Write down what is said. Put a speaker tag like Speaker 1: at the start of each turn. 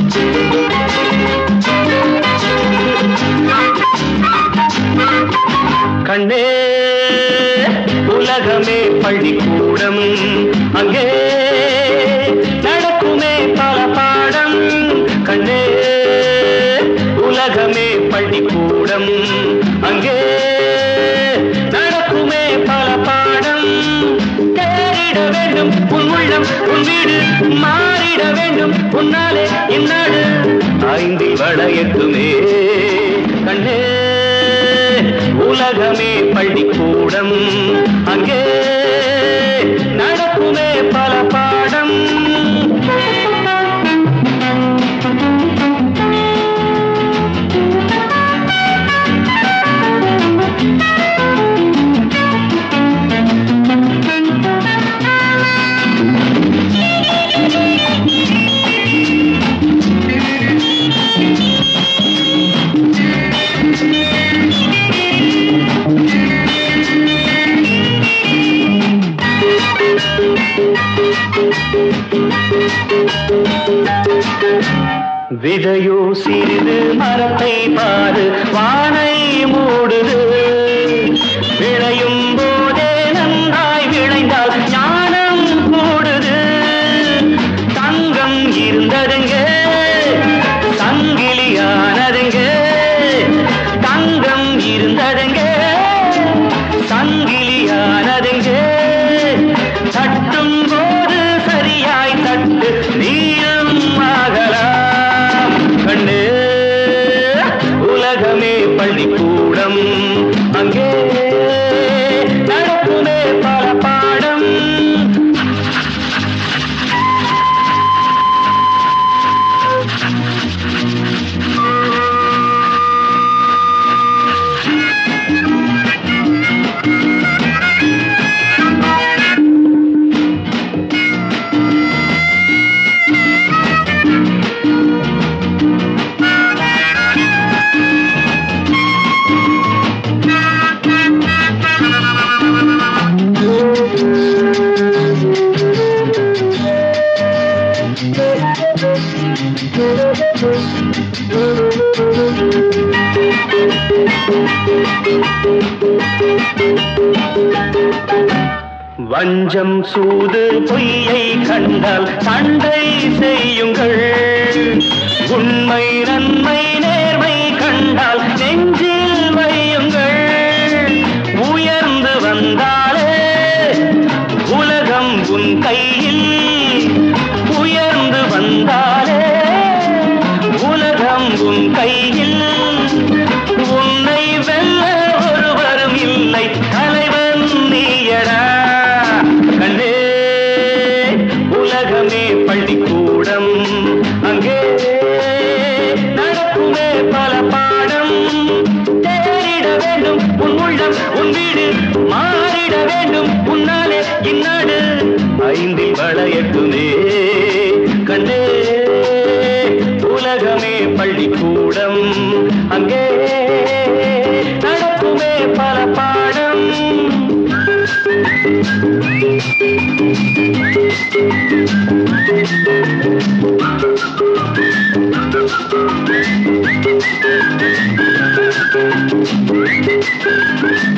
Speaker 1: கண்ணே உலகமே பள்ளிக்கூடம் அங்கே நடக்குமே பல பாடம் கண்ணே உலகமே பள்ளிக்கூடம் அங்கே நடக்குமே பல பாடம் தேறிட வேண்டும் உன் உள்ளம் உன் வீடு மாறிட வேண்டும் உன்னாலே இந்நாடு ஐந்தில் வளையட்டுமே கண்ணே உலகமே பள்ளிக்கூடம் அங்கே நடக்குமே பல பாடம் விதையோ சிறிது மரத்தை பாரு வானை மூடுது விளையும் போதே நன்றாய் விளைந்தால் ஞானம் கூடுது தங்கம் இருந்ததுங்க சங்கிலியானதுங்க தங்கம் இருந்ததுங்க சங்கிலியானதுங்க தட்டும் போது சரியாய் தட்டு நீயும் ஆகலாம் கண்ணு உலகமே பள்ளிக்கூடம் அங்கே நடக்குமே பல பாடம் வஞ்சம் சூது பொய்யை கண்டால் சண்டை செய்யுங்கள் உண்மை நன்மை நேர்மை கண்டால் நெஞ்சில் வையுங்கள் உயர்ந்து வந்தாலே உலகம் உன் கையில் உயர்ந்து வந்தாலே உலகம் உன் கையில் உன்னை வெல்ல ஒருவரும் இல்லை தலைவன் நீயடா கண்ணே உலகமே பள்ளிக்கூடம் அங்கே நடக்குமே பல பாடம் தேறிட வேண்டும் உன் உள்ளம் உன் வீடு மாறிட வேண்டும் உன்னாலே இந்நாடு ஐந்தில் வளையட்டுமே கண்ணே உலகமே பள்ளிக்கூடம் அங்கே நடக்குமே பல பாடம்
Speaker 2: Thank you.